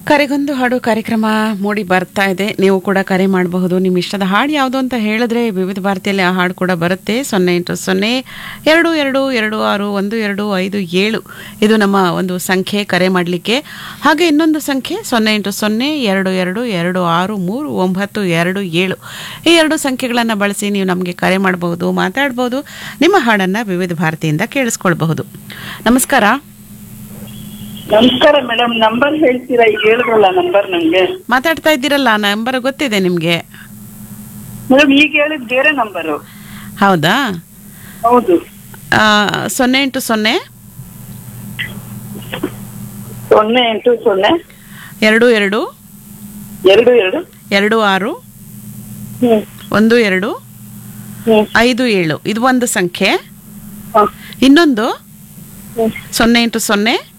ಕರೆಗೊಂದು ಹಾಡು ಕಾರ್ಯಕ್ರಮ ಮೂಡಿ ಬರ್ತಾ ಇದೆ ನೀವು ಕೂಡ ಕರೆ ಮಾಡಬಹುದು ನಿಮ್ಮ ಇಷ್ಟದ ಹಾಡು ಯಾವುದು ಅಂತ ಹೇಳಿದ್ರೆ ವಿವಿಧ ಭಾರತಿಯಲ್ಲಿ ಆ ಹಾಡು ಕೂಡ ಬರುತ್ತೆ ಸೊನ್ನೆ ಎಂಟು ಸೊನ್ನೆ ಎರಡು ಎರಡು ಎರಡು ಆರು ಒಂದು ಎರಡು ಐದು ಏಳು ಇದು ನಮ್ಮ ಒಂದು ಸಂಖ್ಯೆ ಕರೆ ಮಾಡಲಿಕ್ಕೆ ಹಾಗೆ ಇನ್ನೊಂದು ಸಂಖ್ಯೆ ಸೊನ್ನೆ ಎಂಟು ಸೊನ್ನೆ ಎರಡು ಎರಡು ಎರಡು ಆರು ಮೂರು ಒಂಬತ್ತು ಎರಡು ಏಳು ಈ ಎರಡು ಸಂಖ್ಯೆಗಳನ್ನು ಬಳಸಿ ನೀವು ನಮಗೆ ಕರೆ ಮಾಡಬಹುದು ಮಾತಾಡಬಹುದು ನಿಮ್ಮ ಹಾಡನ್ನು ವಿವಿಧ ಭಾರತಿಯಿಂದ ಕೇಳಿಸ್ಕೊಳ್ಬಹುದು ನಮಸ್ಕಾರ ನಮಸ್ಕಾರ ಮೇಡಮ್ ನಂಬರ್ ಹೇಳ್ತೀರಾ ಈಗ ಹೇಳಿದ್ರಲ್ಲ ನಂಬರ್ ನಂಗೆ ಮಾತಾಡ್ತಾ ಇದ್ದೀರಲ್ಲ ನಂಬರ್ ಗೊತ್ತಿದೆ ನಿಮಗೆ ಮೇಡಮ್ ಈಗ ಹೇಳಿದ್ ಬೇರೆ ನಂಬರು ಹೌದಾ ಹೌದು ಆ, ಸೊನ್ನೆ ಎಂಟು ಸೊನ್ನೆ ಸೊನ್ನೆ ಎಂಟು ಸೊನ್ನೆ ಎರಡು ಎರಡು ಎರಡು ಎರಡು ಎರಡು ಆರು ಹ್ಮ್ ಒಂದು ಎರಡು ಹ್ಮ್ ಐದು ಏಳು ಇದು ಒಂದು ಸಂಖ್ಯೆ ಹ, ಇನ್ನೊಂದು ಹ್ಮ್ ಸೊನ್ನೆ ಎಂಟು ಸೊನ್ನೆ